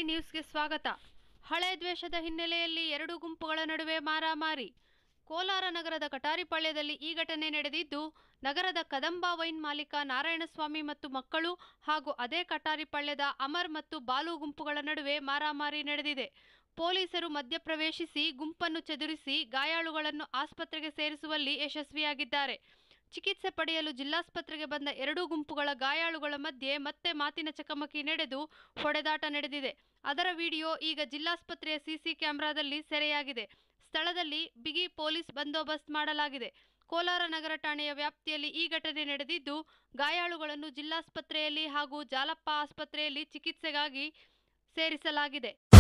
ನ್ಯೂಸ್ಗೆ ಸ್ವಾಗತ ಹಳೆ ದ್ವೇಷದ ಹಿನ್ನೆಲೆಯಲ್ಲಿ ಎರಡು ಗುಂಪುಗಳ ನಡುವೆ ಮಾರಾಮಾರಿ ಕೋಲಾರ ನಗರದ ಕಟಾರಿಪಾಳ್ಯದಲ್ಲಿ ಈ ಘಟನೆ ನಡೆದಿದ್ದು ನಗರದ ಕದಂಬ ವೈನ್ ಮಾಲೀಕ ನಾರಾಯಣಸ್ವಾಮಿ ಮತ್ತು ಮಕ್ಕಳು ಹಾಗೂ ಅದೇ ಕಟಾರಿಪಾಳ್ಯದ ಅಮರ್ ಮತ್ತು ಬಾಲು ಗುಂಪುಗಳ ನಡುವೆ ಮಾರಾಮಾರಿ ನಡೆದಿದೆ ಪೊಲೀಸರು ಮಧ್ಯಪ್ರವೇಶಿಸಿ ಗುಂಪನ್ನು ಚದುರಿಸಿ ಗಾಯಾಳುಗಳನ್ನು ಆಸ್ಪತ್ರೆಗೆ ಸೇರಿಸುವಲ್ಲಿ ಯಶಸ್ವಿಯಾಗಿದ್ದಾರೆ ಚಿಕಿತ್ಸೆ ಪಡೆಯಲು ಜಿಲ್ಲಾಸ್ಪತ್ರೆಗೆ ಬಂದ ಎರಡೂ ಗುಂಪುಗಳ ಗಾಯಾಳುಗಳ ಮಧ್ಯೆ ಮತ್ತೆ ಮಾತಿನ ಚಕಮಕಿ ನಡೆದು ಹೊಡೆದಾಟ ನಡೆದಿದೆ ಅದರ ವಿಡಿಯೋ ಈಗ ಜಿಲ್ಲಾಸ್ಪತ್ರೆಯ ಸಿಸಿ ಕ್ಯಾಮೆರಾದಲ್ಲಿ ಸೆರೆಯಾಗಿದೆ ಸ್ಥಳದಲ್ಲಿ ಬಿಗಿ ಪೊಲೀಸ್ ಬಂದೋಬಸ್ತ್ ಮಾಡಲಾಗಿದೆ ಕೋಲಾರ ನಗರ ಠಾಣೆಯ ವ್ಯಾಪ್ತಿಯಲ್ಲಿ ಈ ಘಟನೆ ನಡೆದಿದ್ದು ಗಾಯಾಳುಗಳನ್ನು ಜಿಲ್ಲಾಸ್ಪತ್ರೆಯಲ್ಲಿ ಹಾಗೂ ಜಾಲಪ್ಪ ಆಸ್ಪತ್ರೆಯಲ್ಲಿ ಚಿಕಿತ್ಸೆಗಾಗಿ ಸೇರಿಸಲಾಗಿದೆ